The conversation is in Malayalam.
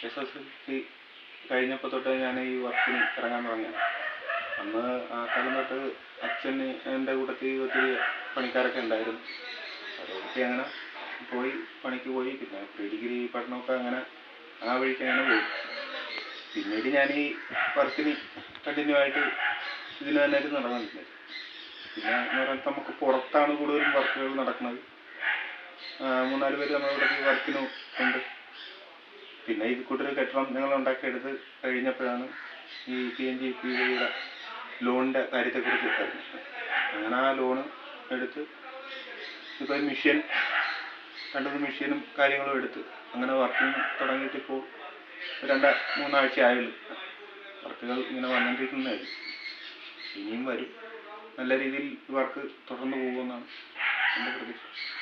എസ് എസ് എൽ സി കഴിഞ്ഞപ്പോൾ തൊട്ട് ഞാൻ ഈ വർക്കിന് ഇറങ്ങാൻ തുടങ്ങിയാണ് അന്ന് ആ കാലം തൊട്ട് അച്ഛന് എൻ്റെ കൂട്ടത്തിൽ ഒത്തിരി പണിക്കാരൊക്കെ ഉണ്ടായിരുന്നു അതോടൊക്കെ അങ്ങനെ പോയി പണിക്ക് പോയി പിന്നെ പ്രീ ഡിഗ്രി പഠനമൊക്കെ അങ്ങനെ ആ വഴിക്ക് അങ്ങനെ പോയി പിന്നീട് ഞാൻ ഈ വർക്കിന് കണ്ടിന്യൂ ആയിട്ട് ഇതിന് തന്നെ ആയിട്ട് നടന്നിട്ടുണ്ട് പിന്നെ എന്ന് പറയുന്നത് നമുക്ക് പുറത്താണ് കൂടുതലും വർക്കുകൾ നടക്കുന്നത് ആ, മൂന്നാല് പേര് നമ്മുടെ ഇവിടെ ഈ വർക്കിന് ഉണ്ട് പിന്നെ ഇത് കൂട്ടൊരു കെട്ടിടം ഞങ്ങൾ ഉണ്ടാക്കിയെടുത്ത് കഴിഞ്ഞപ്പോഴാണ് ഈ പി എൻ ജി പി വൈയുടെ ലോണിൻ്റെ കാര്യത്തെക്കുറിച്ച് അറിഞ്ഞത് അങ്ങനെ ആ ലോണ് എടുത്ത് ഇപ്പോൾ മിഷ്യൻ രണ്ടു മെഷീനും കാര്യങ്ങളും എടുത്ത് അങ്ങനെ വർക്കിംഗ് തുടങ്ങിയിട്ട് ഇപ്പോൾ രണ്ട് മൂന്നാഴ്ച ആയുള്ളൂ വർക്കുകൾ ഇങ്ങനെ വന്നുകൊണ്ടിരിക്കുന്നതേ ഉള്ളൂ ഇനിയും വരും നല്ല രീതിയിൽ വർക്ക് തുടർന്ന് പോകുമെന്നാണ് എൻ്റെ പ്രതീക്ഷ